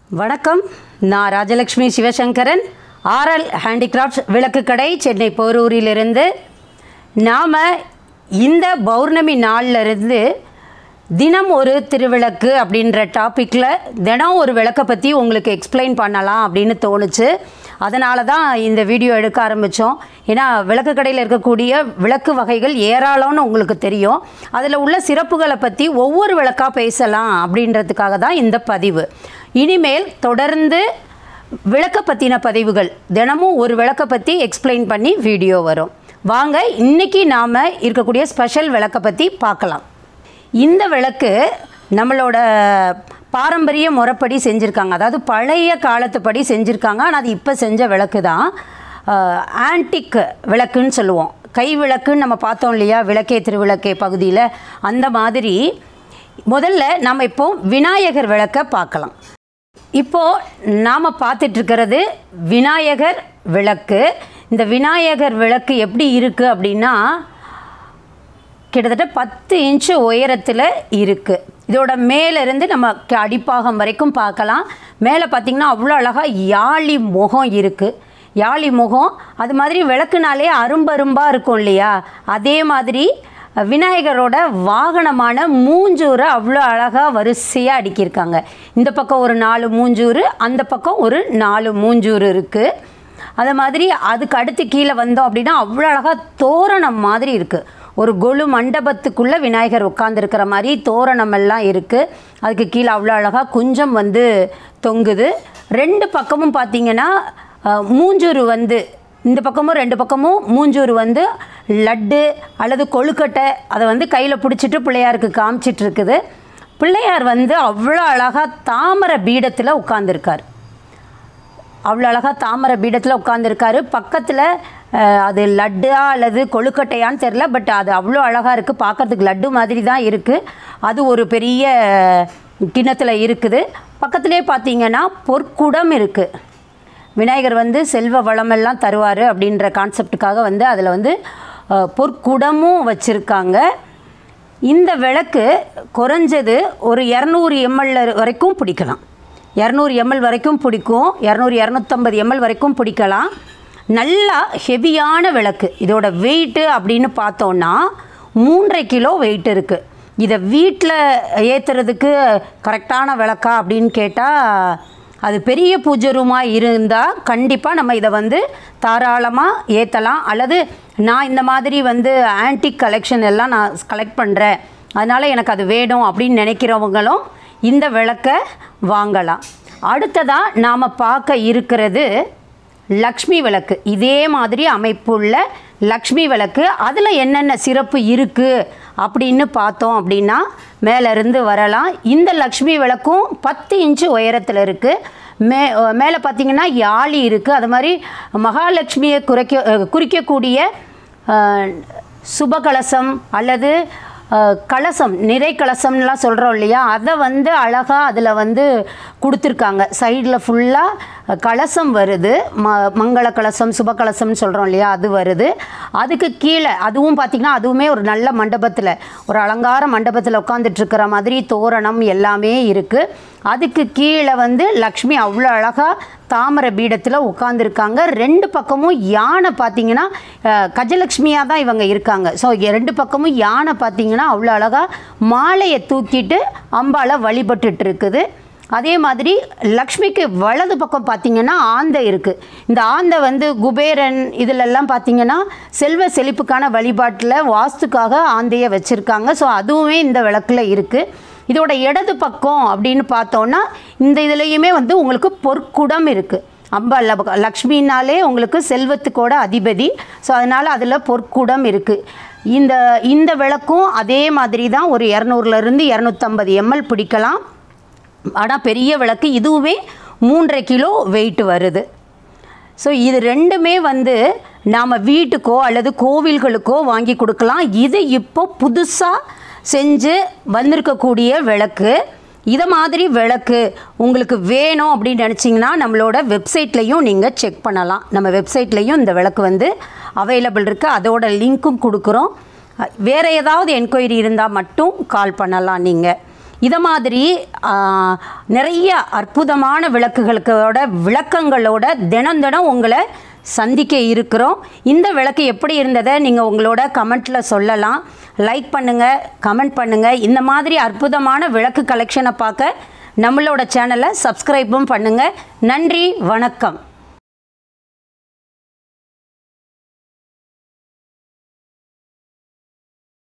வணக்கம் நான் Rajalakshmi Sivasankaran RL handicrafts விளக்கு கடை சென்னை போரூரிலிருந்து நாம் இந்த பௌர்ணமி நாள்ல இருந்து தினம் ஒரு திருவிளக்கு அப்படின்ற டாப்பிக்கில் தினம் ஒரு விளக்கை பற்றி உங்களுக்கு எக்ஸ்பிளைன் பண்ணலாம் அப்படின்னு தோணுச்சு அதனால தான் இந்த வீடியோ எடுக்க ஆரம்பித்தோம் ஏன்னா விளக்கு கடையில் இருக்கக்கூடிய விளக்கு வகைகள் ஏராளம்னு உங்களுக்கு தெரியும் அதில் உள்ள சிறப்புகளை பற்றி ஒவ்வொரு விளக்காக பேசலாம் அப்படின்றதுக்காக தான் இந்த பதிவு இனிமேல் தொடர்ந்து விளக்க பற்றின பதிவுகள் தினமும் ஒரு விளக்கை பற்றி எக்ஸ்பிளைன் பண்ணி வீடியோ வரும் வாங்க இன்னைக்கு நாம் இருக்கக்கூடிய ஸ்பெஷல் விளக்கை பற்றி பார்க்கலாம் இந்த விளக்கு நம்மளோட பாரம்பரிய முறைப்படி செஞ்சுருக்காங்க அதாவது பழைய காலத்துப்படி செஞ்சுருக்காங்க ஆனால் அது இப்போ செஞ்ச விளக்கு தான் ஆன்டிக் விளக்குன்னு சொல்லுவோம் கை விளக்குன்னு நம்ம பார்த்தோம் இல்லையா விளக்கே திருவிளக்கே பகுதியில் அந்த மாதிரி முதல்ல நம்ம இப்போ விநாயகர் விளக்கை பார்க்கலாம் இப்போது நாம் பார்த்துட்ருக்கிறது விநாயகர் விளக்கு இந்த விநாயகர் விளக்கு எப்படி இருக்குது அப்படின்னா கிட்டத்தட்ட பத்து இன்ச்சு உயரத்தில் இருக்குது இதோட மேலேருந்து நம்ம க- அடிப்பாகம் வரைக்கும் பார்க்கலாம் மேலே பார்த்திங்கன்னா அவ்வளோ அழகாக யாழி முகம் இருக்குது யாழி முகம் அது மாதிரி விளக்குனாலே அரும்பரும்பாக இருக்கும் இல்லையா அதே மாதிரி விநாயகரோட வாகனமான மூஞ்சூரை அவ்வளோ அழகாக வரிசையாக அடுக்கியிருக்காங்க இந்த பக்கம் ஒரு நாலு மூஞ்சூறு அந்த பக்கம் ஒரு நாலு மூஞ்சூறு இருக்குது அது மாதிரி அதுக்கு அடுத்து கீழே வந்தோம் அப்படின்னா அவ்வளோ அழகாக தோரணம் மாதிரி இருக்குது ஒரு கொலு மண்டபத்துக்குள்ளே விநாயகர் உட்காந்துருக்கிற மாதிரி தோரணம் எல்லாம் இருக்குது அதுக்கு கீழே அவ்வளோ அழகாக குஞ்சம் வந்து தொங்குது ரெண்டு பக்கமும் பார்த்தீங்கன்னா அஹ், மூஞ்சூறு வந்து இந்த பக்கமும் ரெண்டு பக்கமும் மூஞ்சூறு வந்து லட்டு அல்லது கொழுக்கட்டை அதை வந்து கையில் பிடிச்சிட்டு பிள்ளையாருக்கு காமிச்சிட்டு இருக்குது பிள்ளையார் வந்து அவ்வளோ அழகாக தாமரை பீடத்தில் உட்காந்துருக்கார் அவ்வளோ அழகாக தாமரை பீடத்தில் உட்காந்துருக்காரு பக்கத்தில் அது லட்டா அல்லது கொழுக்கட்டையான்னு தெரில பட் அது அவ்வளோ அழகாக இருக்குது பார்க்கறதுக்கு லட்டு மாதிரி தான் இருக்குது அது ஒரு பெரிய கிண்ணத்தில் இருக்குது பக்கத்துலேயே பார்த்தீங்கன்னா பொற்குடம் இருக்குது விநாயகர் வந்து செல்வ வளமெல்லாம் தருவார் அப்படின்ற கான்செப்டுக்காக வந்து அதில் வந்து அஹ், பொற்குடமும் வச்சுருக்காங்க இந்த விளக்கு குறைஞ்சது ஒரு இரநூறு எம்எல் வரைக்கும் பிடிக்கலாம் இரநூறு எம்எல் வரைக்கும் பிடிக்கும் இரநூறு இரநூத்தம்பது எம்எல் வரைக்கும் பிடிக்கலாம் நல்லா ஹெவியான விளக்கு இதோட வெயிட்டு அப்படின்னு பார்த்தோன்னா மூன்றரை கிலோ வெயிட் இருக்குது இதை வீட்டில் ஏற்றுறதுக்கு கரெக்டான விளக்கா அப்படின்னு கேட்டால் அது பெரிய பூஜை ரூமாக இருந்தால் கண்டிப்பாக நம்ம இதை வந்து தாராளமாக ஏற்றலாம் அல்லது நான் இந்த மாதிரி வந்து ஆன்டிக் கலெக்ஷன் எல்லாம் நான் கலெக்ட் பண்ணுறேன் அதனால் எனக்கு அது வேணும் அப்படின்னு நினைக்கிறவங்களும் இந்த விளக்கை வாங்கலாம் அடுத்ததாக நாம் பார்க்க இருக்கிறது லக்ஷ்மி விளக்கு இதே மாதிரி அமைப்புள்ள லக்ஷ்மி விளக்கு அதில் என்னென்ன சிறப்பு இருக்குது அப்படின்னு பார்த்தோம் அப்படின்னா மேலேருந்து வரலாம் இந்த லக்ஷ்மி விளக்கும் பத்து இன்ச்சு உயரத்தில் இருக்குது மே மேலே பார்த்தீங்கன்னா யாழி இருக்குது அது மாதிரி மகாலட்சுமியை குறைக்க அஹ், குறிக்கக்கூடிய அஹ், சுபகலசம் அல்லது அஹ், கலசம் நிறை கலசம்லாம் சொல்கிறோம் இல்லையா அதை வந்து அழகாக அதில் வந்து கொடுத்துருக்காங்க சைடில் ஃபுல்லாக கலசம் வருது ம மங்கள கலசம் சுப கலசம்னு சொல்கிறோம் இல்லையா அது வருது அதுக்கு கீழே அதுவும் பார்த்திங்கன்னா அதுவுமே ஒரு நல்ல மண்டபத்தில் ஒரு அலங்கார மண்டபத்தில் உட்காந்துட்ருக்கிற மாதிரி தோரணம் எல்லாமே இருக்குது அதுக்கு கீழே வந்து லக்ஷ்மி அவ்வளோ அழகாக தாமரை பீடத்தில் உட்காந்துருக்காங்க ரெண்டு பக்கமும் யானை பார்த்தீங்கன்னா அஹ், கஜலக்ஷ்மியாக தான் இவங்க இருக்காங்க ஸோ ரெண்டு பக்கமும் யானை பார்த்தீங்கன்னா அவ்வளோ அழகாக மாலையை தூக்கிட்டு அம்பாளை வழிபட்டுட்டு இருக்குது அதே மாதிரி லக்ஷ்மிக்கு வலது பக்கம் பார்த்தீங்கன்னா ஆந்தை இருக்குது இந்த ஆந்தை வந்து குபேரன் இதிலெல்லாம் பார்த்தீங்கன்னா செல்வ செழிப்புக்கான வழிபாட்டில் வாஸ்துக்காக ஆந்தையை வச்சுருக்காங்க ஸோ அதுவுமே இந்த விளக்கில் இருக்குது இதோட இடது பக்கம் அப்படின்னு பார்த்தோன்னா இந்த இதுலேயுமே வந்து உங்களுக்கு பொற்குடம் இருக்குது அம்பா லப- லக்ஷ்மினாலே உங்களுக்கு செல்வத்துக்கோட அதிபதி ஸோ அதனால் அதில் பொற்குடம் இருக்குது இந்த இந்த விளக்கும் அதே மாதிரி தான் ஒரு இரநூறுலேருந்து இரநூத்தம்பது எம்எல் பிடிக்கலாம் ஆனால் பெரிய விளக்கு இதுவுமே மூன்றரை கிலோ வெயிட் வருது ஸோ இது ரெண்டுமே வந்து நாம் வீட்டுக்கோ அல்லது கோவில்களுக்கோ வாங்கி கொடுக்கலாம் இது இப்போ புதுசாக செஞ்சு வந்திருக்கக்கூடிய விளக்கு இதை மாதிரி விளக்கு உங்களுக்கு வேணும் அப்படின்னு நினச்சிங்கன்னா நம்மளோட வெப்சைட்லேயும் நீங்கள் செக் பண்ணலாம் நம்ம வெப்சைட்லேயும் இந்த விளக்கு வந்து அவைலபிள் இருக்குது அதோட லிங்க்கும் கொடுக்குறோம் வேறு ஏதாவது என்கொயரி இருந்தால் மட்டும் கால் பண்ணலாம் நீங்கள் இதை மாதிரி ஆ, நிறைய அற்புதமான விளக்குகளுக்கோட விளக்கங்களோட தினம் தினம் உங்களை சந்திக்க இருக்கிறோம் இந்த விளக்கு எப்படி இருந்ததை நீங்கள் உங்களோட கமெண்ட்டில் சொல்லலாம் லைக் பண்ணுங்கள் கமெண்ட் பண்ணுங்கள் இந்த மாதிரி அற்புதமான விளக்கு கலெக்ஷனை பார்க்க நம்மளோட சேனலை சப்ஸ்கிரைபும் பண்ணுங்கள் நன்றி வணக்கம்